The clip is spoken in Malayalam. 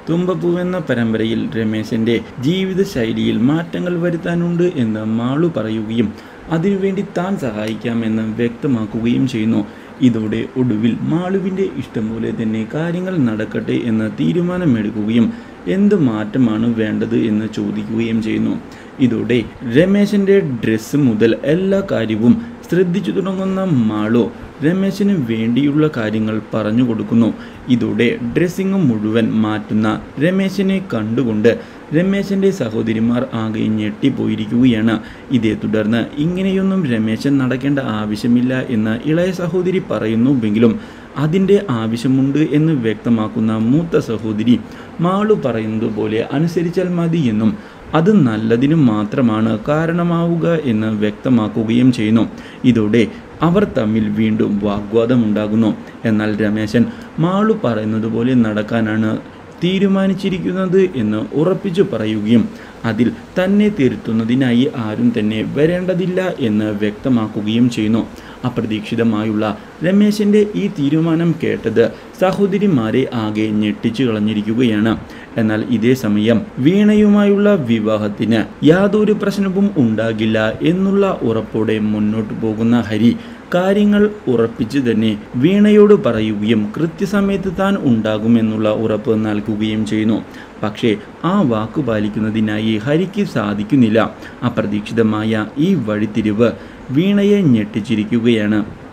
തുമ്പപ്പൂ എന്ന പരമ്പരയിൽ രമേശന്റെ ജീവിതശൈലിയിൽ മാറ്റങ്ങൾ വരുത്താനുണ്ട് എന്ന് മാളു പറയുകയും അതിനുവേണ്ടി താൻ സഹായിക്കാമെന്ന് വ്യക്തമാക്കുകയും ചെയ്യുന്നു ഇതോടെ ഒടുവിൽ മാളുവിൻ്റെ ഇഷ്ടം പോലെ തന്നെ കാര്യങ്ങൾ നടക്കട്ടെ എന്ന് തീരുമാനമെടുക്കുകയും എന്ത് മാറ്റമാണ് വേണ്ടത് എന്ന് ചോദിക്കുകയും ചെയ്യുന്നു ഇതോടെ രമേശൻ്റെ ഡ്രസ്സ് മുതൽ എല്ലാ കാര്യവും ശ്രദ്ധിച്ചു തുടങ്ങുന്ന മാളു രമേശിന് വേണ്ടിയുള്ള കാര്യങ്ങൾ പറഞ്ഞു കൊടുക്കുന്നു ഇതോടെ ഡ്രസ്സിങ് മുഴുവൻ മാറ്റുന്ന രമേശിനെ കണ്ടുകൊണ്ട് രമേശൻ്റെ സഹോദരിമാർ ആകെ ഞെട്ടിപ്പോയിരിക്കുകയാണ് ഇതേ തുടർന്ന് ഇങ്ങനെയൊന്നും രമേശൻ നടക്കേണ്ട ആവശ്യമില്ല എന്ന് ഇളയ സഹോദരി പറയുന്നുവെങ്കിലും അതിൻ്റെ ആവശ്യമുണ്ട് എന്ന് വ്യക്തമാക്കുന്ന മൂത്ത സഹോദരി മാളു പറയുന്നത് പോലെ അനുസരിച്ചാൽ മതി എന്നും അത് നല്ലതിനു മാത്രമാണ് കാരണമാവുക എന്ന് വ്യക്തമാക്കുകയും ചെയ്യുന്നു ഇതോടെ അവർ തമ്മിൽ വീണ്ടും വാഗ്വാദമുണ്ടാകുന്നു എന്നാൽ രമേശൻ മാളു പറയുന്നത് പോലെ നടക്കാനാണ് തീരുമാനിച്ചിരിക്കുന്നത് എന്ന് ഉറപ്പിച്ചു പറയുകയും അതിൽ തന്നെ തിരുത്തുന്നതിനായി ആരും തന്നെ വരേണ്ടതില്ല എന്ന് വ്യക്തമാക്കുകയും ചെയ്യുന്നു അപ്രതീക്ഷിതമായുള്ള രമേശിൻ്റെ ഈ തീരുമാനം കേട്ടത് സഹോദരിമാരെ ആകെ ഞെട്ടിച്ചു കളഞ്ഞിരിക്കുകയാണ് എന്നാൽ ഇതേ സമയം വീണയുമായുള്ള വിവാഹത്തിന് യാതൊരു പ്രശ്നവും ഉണ്ടാകില്ല എന്നുള്ള ഉറപ്പോടെ മുന്നോട്ട് പോകുന്ന ഹരി കാര്യങ്ങൾ ഉറപ്പിച്ച് തന്നെ വീണയോട് പറയുകയും കൃത്യസമയത്ത് താൻ ഉണ്ടാകുമെന്നുള്ള ഉറപ്പ് നൽകുകയും ചെയ്യുന്നു പക്ഷേ ആ വാക്കു പാലിക്കുന്നതിനായി ഹരിക്ക് സാധിക്കുന്നില്ല അപ്രതീക്ഷിതമായ ഈ വഴിത്തിരിവ് വീണയെ ഞെട്ടിച്ചിരിക്കുകയാണ്